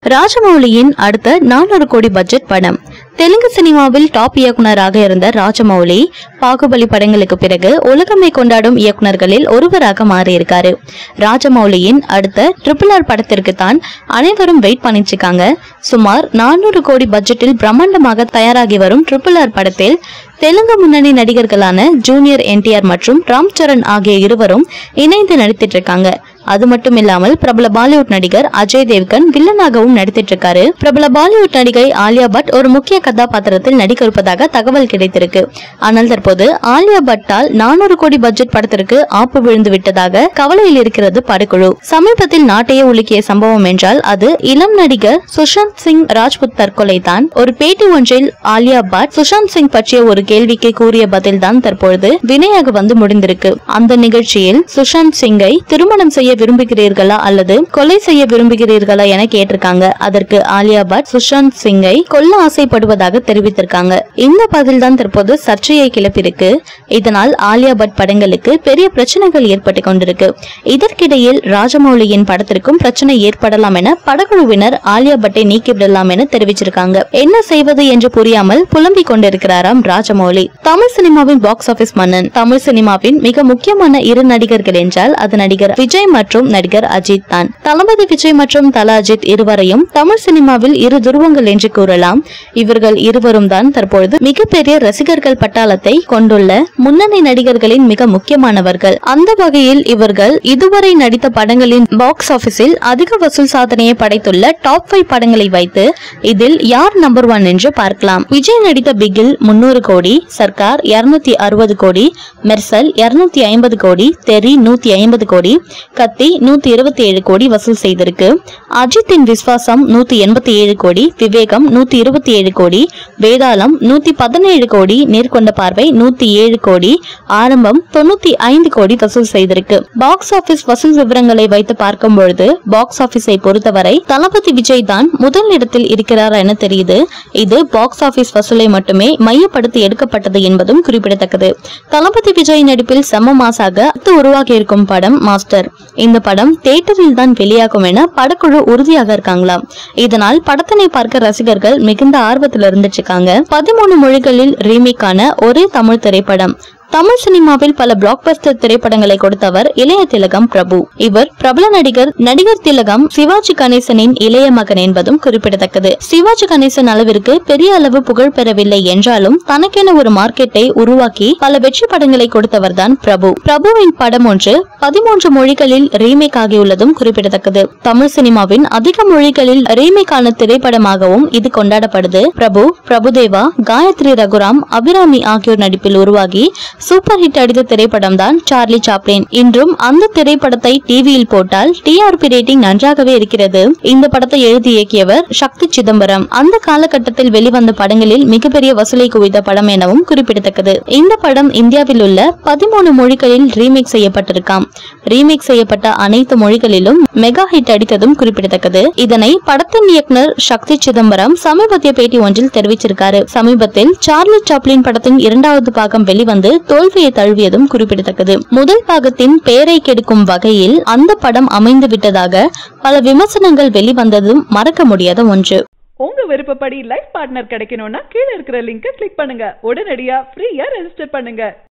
ராஜமௌலியின் அடுத்த நானூறு கோடி பட்ஜெட் படம் தெலுங்கு சினிமாவில் டாப் இயக்குனராக இருந்த ராஜமௌலி பாகுபலி படங்களுக்கு பிறகு உலகமே கொண்டாடும் இயக்குனர்களில் ஒருவராக மாறியிருக்காரு ராஜமௌலியின் அடுத்த ட்ரிபிள் ஆர் படத்திற்கு தான் அனைவரும் வெயிட் பண்ணிட்டு இருக்காங்க சுமார் நானூறு கோடி பட்ஜெட்டில் பிரம்மாண்டமாக தயாராகி வரும் ட்ரிபிள் ஆர் படத்தில் தெலுங்கு முன்னணி நடிகர்களான ஜூனியர் என்டிஆர் மற்றும் ராம் சரண் ஆகிய இருவரும் இணைந்து நடித்திட்டு இருக்காங்க அது மட்டும் இல்லாமல் பிரபல பாலிவுட் நடிகர் அஜய் தேவ்கன் வில்லனாகவும் நடித்திட்டு இருக்காரு பிரபல பாலிவுட் நடிகை ஆலியா பட் ஒரு முக்கிய கதாபாத்திரத்தில் நடிக்க இருப்பதாக தகவல் கிடைத்திருக்கு ஆனால் தற்போது ஆலியா பட்டால் நானூறு கோடி பட்ஜெட் படத்திற்கு ஆப்பு விழுந்து விட்டதாக கவலையில் இருக்கிறது படக்குழு சமீபத்தில் நாட்டையே உலுக்கிய சம்பவம் என்றால் அது இளம் நடிகர் சுஷாந்த் சிங் ராஜ்புத் தற்கொலை தான் ஒரு பேட்டி ஒன்றில் ஆலியா பட் சுஷாந்த் சிங் பற்றிய ஒரு கேள்விக்கு கூறிய பதில் தான் தற்பொழுது வினையாக வந்து முடிந்திருக்கு அந்த நிகழ்ச்சியில் சுஷாந்த் சிங்கை திருமணம் செய்ய விரும்புகிறீர்களா அல்லது கொலை செய்ய விரும்புகிறீர்களா என கேட்டிருக்காங்க அதற்கு ஆலியா பட் சுஷாந்த் சிங்கை கொல்ல ஆசைப்படுவதாக தெரிவித்திருக்காங்க இந்த பதில் தான் தற்போது சர்ச்சையை கிளப்பியிருக்கு இதனால் ஆலியா பட் படங்களுக்கு பெரிய பிரச்சனைகள் ஏற்பட்டு கொண்டிருக்கு இதற்கிடையில் ராஜமௌலியின் படத்திற்கும் பிரச்சனை ஏற்படலாம் என படக்குழுவினர் ஆலியா பட்டை நீக்கிவிடலாம் என தெரிவிச்சிருக்காங்க என்ன செய்வது என்று புரியாமல் புலம்பிக் கொண்டிருக்கிறாராம் ராஜமௌலி தமிழ் சினிமாவின் பாக்ஸ் ஆபீஸ் மன்னன் தமிழ் சினிமாவின் மிக முக்கியமான இரு நடிகர்கள் என்றால் அது நடிகர் விஜய் மற்றும் நடிகர் அஜித் தான் தளபதி விஜய் மற்றும் தல அஜித் இருவரையும் தமிழ் சினிமாவில் இரு துருவங்கள் என்று கூறலாம் இவர்கள் இருவரும் தான் தற்பொழுது மிகப்பெரிய ரசிகர்கள் பட்டாளத்தை கொண்டுள்ள முன்னணி நடிகர்களின் மிக முக்கியமானவர்கள் அந்த வகையில் இவர்கள் இதுவரை நடித்த படங்களின் பாக்ஸ் ஆபீஸில் அதிக வசூல் சாதனையை படைத்துள்ள டாப் ஃபைவ் படங்களை வைத்து இதில் யார் நம்பர் ஒன் என்று பார்க்கலாம் விஜய் நடித்த பிகில் முன்னூறு கோடி சர்க்கார் இருநூத்தி அறுபது கோடி மெர்சல் இருநூத்தி ஐம்பது கோடி தெரி நூத்தி ஐம்பது கோடி கத்தி நூத்தி இருபத்தி ஏழு கோடி வசூல் செய்திருக்கு அஜித்தின் விஸ்வாசம் நூத்தி எண்பத்தி ஏழு கோடி விவேகம் நூத்தி இருபத்தி ஏழு கோடி வேதாளம் நூத்தி பதினேழு கோடி நேர்கொண்ட பார்வை நூத்தி ஏழு கோடி ஆரம்பம் தொண்ணூத்தி ஐந்து கோடி வசூல் செய்திருக்கு பாக்ஸ் ஆபீஸ் வசூல் விவரங்களை வைத்து பார்க்கும் பொழுது பாக்ஸ் ஆபீஸை பொறுத்தவரை தளபதி விஜய் தான் முதல் இடத்தில் இருக்கிறார் என தெரியுது இது பாக்ஸ் ஆபீஸ் வசூலை மட்டுமே மையப்படுத்தி எடுக்கப்பட்டது என்பதும் குறிப்பிடத்தக்கது தளபதி விஜய் நடிப்பில் செம்ம மாசாக அடுத்து உருவாகி இருக்கும் படம் மாஸ்டர் இந்த படம் தியேட்டரில் தான் வெளியாகும் என படக்குழு உறுதியாக இருக்காங்களாம் இதனால் படத்தினை பார்க்க ரசிகர்கள் மிகுந்த ஆர்வத்தில் இருந்துட்டு இருக்காங்க பதிமூணு மொழிகளில் ரீமேக்கான ஒரே தமிழ் திரைப்படம் தமிழ் சினிமாவில் பல பிளாக்பஸ்டர் திரைப்படங்களை கொடுத்தவர் இளைய திலகம் பிரபு இவர் பிரபல நடிகர் நடிகர் திலகம் சிவாஜி கணேசனின் இளைய மகன் என்பதும் குறிப்பிடத்தக்கது சிவாஜி கணேசன் அளவிற்கு பெரிய அளவு புகழ் பெறவில்லை என்றாலும் தனக்கென ஒரு மார்க்கெட்டை உருவாக்கி பல வெற்றி படங்களை கொடுத்தவர் தான் பிரபு பிரபுவின் படம் ஒன்று பதிமூன்று மொழிகளில் ரீமேக் ஆகியுள்ளதும் குறிப்பிடத்தக்கது தமிழ் சினிமாவின் அதிக மொழிகளில் ரீமேக்கான திரைப்படமாகவும் இது கொண்டாடப்படுது பிரபு பிரபுதேவா காயத்ரி ரகுராம் அபிராமி ஆகியோர் நடிப்பில் உருவாகி சூப்பர் ஹிட் அடித்த திரைப்படம் தான் சார்லி சாப்ளின் இன்றும் அந்த திரைப்படத்தை டிவியில் போட்டால் டிஆர்பி ரேட்டிங் நன்றாகவே இருக்கிறது இந்த படத்தை எழுதி இயக்கியவர் சக்தி சிதம்பரம் அந்த காலகட்டத்தில் வெளிவந்த படங்களில் மிகப்பெரிய வசூலை குவித்த படம் எனவும் குறிப்பிடத்தக்கது இந்த படம் இந்தியாவில் உள்ள பதிமூணு மொழிகளில் ரீமேக் செய்யப்பட்டிருக்காம் ரீமேக் செய்யப்பட்ட அனைத்து மொழிகளிலும் மெகா ஹிட் அடித்ததும் குறிப்பிடத்தக்கது இதனை படத்தின் இயக்குனர் சக்தி சிதம்பரம் சமீபத்திய பேட்டி ஒன்றில் தெரிவிச்சிருக்காரு சமீபத்தில் சார்லி சாப்ளின் படத்தின் இரண்டாவது பாகம் வெளிவந்து தோல்வியை தழுவியதும் குறிப்பிடத்தக்கது முதல் பாகத்தின் பெயரை கெடுக்கும் வகையில் அந்த படம் அமைந்து விட்டதாக பல விமர்சனங்கள் வெளிவந்ததும் மறக்க முடியாத ஒன்று உங்க விருப்பப்படி லைஃப் பார்ட்னர் கிடைக்கணும்னா கீழ இருக்கிற லிங்கை கிளிக் பண்ணுங்க உடனடியா ஃப்ரீயா ரெஜிஸ்டர் பண்ணுங்க